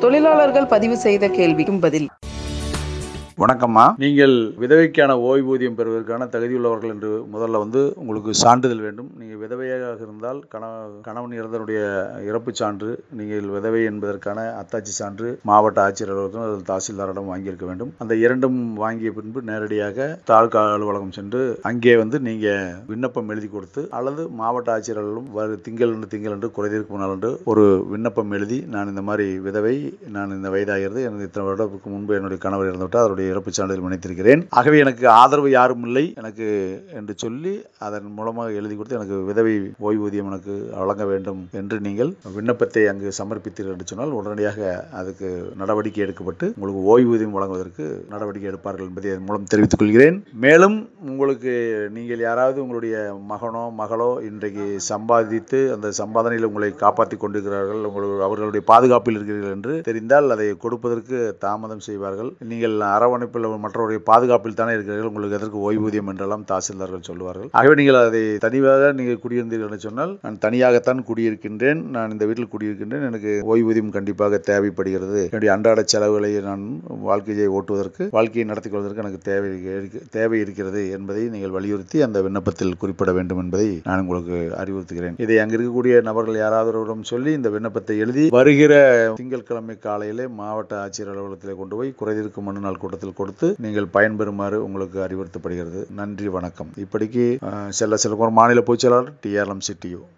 தொழிலாளர்கள் பதிவு செய்த கேள்விக்கும் பதில் வணக்கம்மா நீங்கள் விதவைக்கான ஓய்வூதியம் பெறுவதற்கான தகுதியுள்ளவர்கள் என்று முதல்ல வந்து உங்களுக்கு சான்றிதழ் வேண்டும் நீங்கள் விதவையாக இருந்தால் கண கணவன் இறந்தனுடைய இறப்புச் சான்று நீங்கள் விதவை என்பதற்கான அத்தாட்சி சான்று மாவட்ட ஆட்சியர் அலுவலகம் அல்லது தாசில்தாரிடம் வாங்கியிருக்க வேண்டும் அந்த இரண்டும் வாங்கிய பின்பு நேரடியாக தாலுகா அலுவலகம் சென்று அங்கே வந்து நீங்கள் விண்ணப்பம் எழுதி கொடுத்து அல்லது மாவட்ட ஆட்சியர் அலுவலகம் வரு திங்கள் என்று திங்கள் என்று குறைதீர்க்கும் நாள் என்று ஒரு விண்ணப்பம் எழுதி நான் இந்த மாதிரி விதவை நான் இந்த வயதாகிறது எனக்கு இத்தனை வருடத்துக்கு முன்பு என்னுடைய கணவர் இறந்துவிட்டால் அவருடைய இறப்புச் சான்றிதழ் இணைத்திருக்கிறேன் ஆகவே எனக்கு ஆதரவு யாரும் இல்லை எனக்கு என்று சொல்லி அதன் மூலமாக எழுதி கொடுத்து எனக்கு விதவை ஓய்வூதியம் எனக்கு வழங்க வேண்டும் என்று நீங்கள் விண்ணப்பத்தை அங்கு சமர்ப்பித்தீர்கள் என்று சொன்னால் உடனடியாக அதுக்கு நடவடிக்கை எடுக்கப்பட்டு உங்களுக்கு ஓய்வூதியம் வழங்குவதற்கு நடவடிக்கை எடுப்பார்கள் என்பதை அதன் மூலம் தெரிவித்துக் கொள்கிறேன் மேலும் உங்களுக்கு நீங்கள் யாராவது உங்களுடைய மகனோ மகளோ இன்றைக்கு சம்பாதித்து அந்த சம்பாதனையில் உங்களை காப்பாற்றி கொண்டிருக்கிறார்கள் உங்கள் அவர்களுடைய பாதுகாப்பில் இருக்கிறீர்கள் என்று தெரிந்தால் அதை கொடுப்பதற்கு தாமதம் செய்வார்கள் நீங்கள் அரவணைப்பில் மற்றவருடைய பாதுகாப்பில் தானே இருக்கிறீர்கள் உங்களுக்கு எதற்கு ஓய்வூதியம் என்றெல்லாம் தாசில்தார்கள் சொல்லுவார்கள் ஆகவே நீங்கள் அதை தனியாக நீங்கள் குடியிருந்தீர்கள் என்று சொன்னால் நான் தனியாகத்தான் குடியிருக்கின்றேன் நான் இந்த வீட்டில் குடியிருக்கின்றேன் எனக்கு ஓய்வூதியம் கண்டிப்பாக தேவைப்படுகிறது என்னுடைய அன்றாட செலவுகளை நான் வாழ்க்கையை ஓட்டுவதற்கு வாழ்க்கையை நடத்திக் கொள்வதற்கு எனக்கு தேவை இருக்கு- தேவை இருக்கிறது என்பதை நீங்கள் வலியுறுத்தி அந்த விண்ணப்பத்தில் குறிப்பிட வேண்டும் என்பதை நான் உங்களுக்கு அறிவுறுத்துகிறேன் இதை அங்கு இருக்கக்கூடிய நபர்கள் யாராவதும் சொல்லி இந்த விண்ணப்பத்தை எழுதி வருகிற திங்கட்கிழமை காலையிலே மாவட்ட ஆட்சியர் அலுவலகத்திலே கொண்டு போய் குறைதீர்க்கும் மனு நாள் கூட்டத்தில் கொடுத்து நீங்கள் பயன்பெறுமாறு உங்களுக்கு அறிவுறுத்தப்படுகிறது நன்றி வணக்கம் இப்படிக்கு அஹ், செல்ல செல்வகுமார் மாநில பொதுச் செயலாளர் டிஆர்எம் சிட்டியு